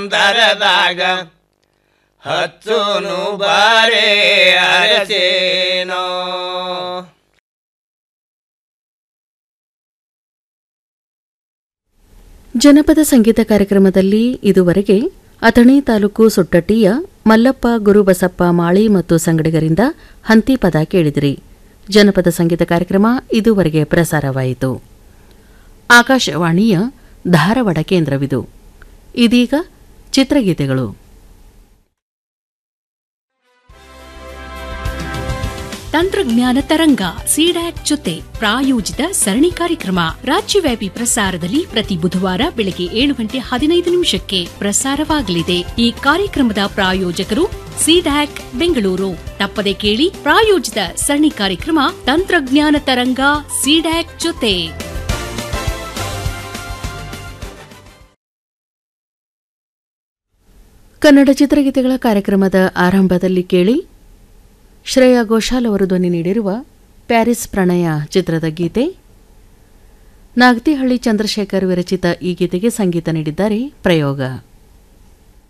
ದರದಾಗ ಹಚ್ಚುನು ಬಾರೆ ಅರಸೇನೋ ಜನಪದ ಸಂಗೀತ ಕಾರ್ಯಕ್ರಮದಲ್ಲಿ ಇದುವರೆಗೆ ಅಥಣಿ ತಾಲೂಕು ಸುಟ್ಟಟ್ಟಿಯ ಮಲ್ಲಪ್ಪ ಗುರುಬಸಪ್ಪ ಮಾಳಿ ಮತ್ತು ಸಂಗಡಿಗರಿಂದ ಹಂತಿ ಪದ ಕೇಳಿದಿರಿ ಜನಪದ ಸಂಗೀತ ಕಾರ್ಯಕ್ರಮ ಇದುವರೆಗೆ ಪ್ರಸಾರವಾಯಿತು ಆಕಾಶವಾಣಿಯ ಧಾರವಾಡ ಕೇಂದ್ರವಿದು ಇದೀಗ ಚಿತ್ರಗೀತೆಗಳು ತಂತ್ರಜ್ಞಾನ ತರಂಗ ಸಿಡ್ಯಾಕ್ ಜೊತೆ ಪ್ರಾಯೋಜಿತ ಸರಣಿ ಕಾರ್ಯಕ್ರಮ ರಾಜ್ಯವ್ಯಾಪಿ ಪ್ರಸಾರದಲ್ಲಿ ಪ್ರತಿ ಬುಧವಾರ ಬೆಳಗ್ಗೆ ಏಳು ಗಂಟೆ ಹದಿನೈದು ನಿಮಿಷಕ್ಕೆ ಪ್ರಸಾರವಾಗಲಿದೆ ಈ ಕಾರ್ಯಕ್ರಮದ ಪ್ರಾಯೋಜಕರು ಸಿಡ್ಯಾಕ್ ಬೆಂಗಳೂರು ತಪ್ಪದೆ ಕೇಳಿ ಪ್ರಾಯೋಜಿತ ಸರಣಿ ಕಾರ್ಯಕ್ರಮ ತಂತ್ರಜ್ಞಾನ ತರಂಗ ಸಿಡ್ಯಾಕ್ ಜೊತೆ ಕನ್ನಡ ಚಿತ್ರಗೀತೆಗಳ ಕಾರ್ಯಕ್ರಮದ ಆರಂಭದಲ್ಲಿ ಕೇಳಿ ಶ್ರೇಯಾ ಘೋಷಾಲ್ ಅವರು ಧ್ವನಿ ನೀಡಿರುವ ಪ್ಯಾರಿಸ್ ಪ್ರಣಯ ಚಿತ್ರದ ಗೀತೆ ನಾಗತಿಹಳ್ಳಿ ಚಂದ್ರಶೇಖರ್ ವಿರಚಿತ ಈ ಗೀತೆಗೆ ಸಂಗೀತ ನೀಡಿದ್ದಾರೆ ಪ್ರಯೋಗ